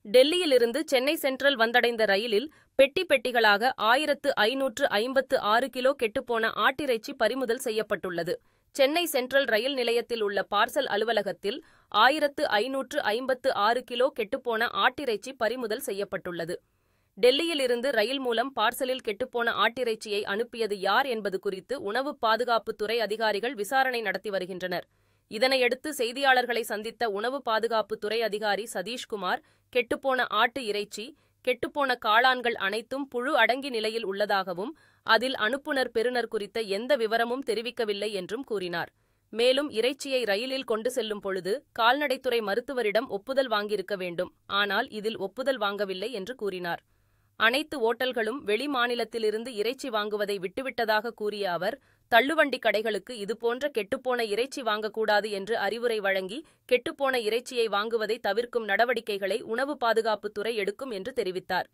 டெல்லியிலிருந்து சென்னை சென்ட்ரல் வந்தடைந்த ரயிலில் பெட்டி பெட்டிகளாக ஆயிரத்து ஐநூற்று ஐம்பத்து ஆறு கிலோ கெட்டுப்போன ஆட்டிறைச்சி பறிமுதல் செய்யப்பட்டுள்ளது. சென்னை சென்ட்ரல் ரயில் நிலையத்தில் உள்ள பார்சல் அலுவலகத்தில் ஆயிரத்து ஐநூற்று ஐம்பத்து ஆறு கிலோ கெட்டுப்போன ஆட்டிறைச்சி பறிமுதல் செய்யப்பட்டுள்ளது. டெல்லியிலிருந்து ரயில் மூலம் பார்சலில் கெட்டுப்போன ஆட்டிறைச்சியை அனுப்பியது யார் என்பது குறித்து உணவு பாதுகாப்புத் துறை அதிகாரிகள் விசாரணை நடத்தி வருகின்றனர். இதனையடுத்து செய்தியாளர்களை சந்தித்த உணவு பாதுகாப்புத் துறை அதிகாரி சதீஷ்குமார், கெட்டுப்போன ஆட்டு இறைச்சி, கெட்டுப்போன காளான்கள் அனைத்தும் புழு அடங்கி நிலையில் உள்ளதாகவும், அதில் அனுப்புநர் பெறுநர் குறித்த எந்த விவரமும் தெரிவிக்கவில்லை என்றும் கூறினார். மேலும் இறைச்சியை ரயிலில் கொண்டு செல்லும் பொழுது கால்நடைத்துறை மருத்துவரிடம் ஒப்புதல் வாங்கியிருக்க வேண்டும். ஆனால் இதில் ஒப்புதல் வாங்கவில்லை என்று கூறினார். அனைத்து ஓட்டல்களும் வெளி மாநிலத்திலிருந்து இறைச்சி வாங்குவதை விட்டுவிட்டதாக கூறிய அவர், தள்ளுவண்டி கடைகளுக்கு இதுபோன்ற கெட்டுப்போன இறைச்சி வாங்கக்கூடாது என்று அறிவுரை வழங்கி, கெட்டுப்போன இறைச்சியை வாங்குவதை தவிர்க்கும் நடவடிக்கைகளை உணவு பாதுகாப்புத் துறை எடுக்கும் என்று தெரிவித்தார்.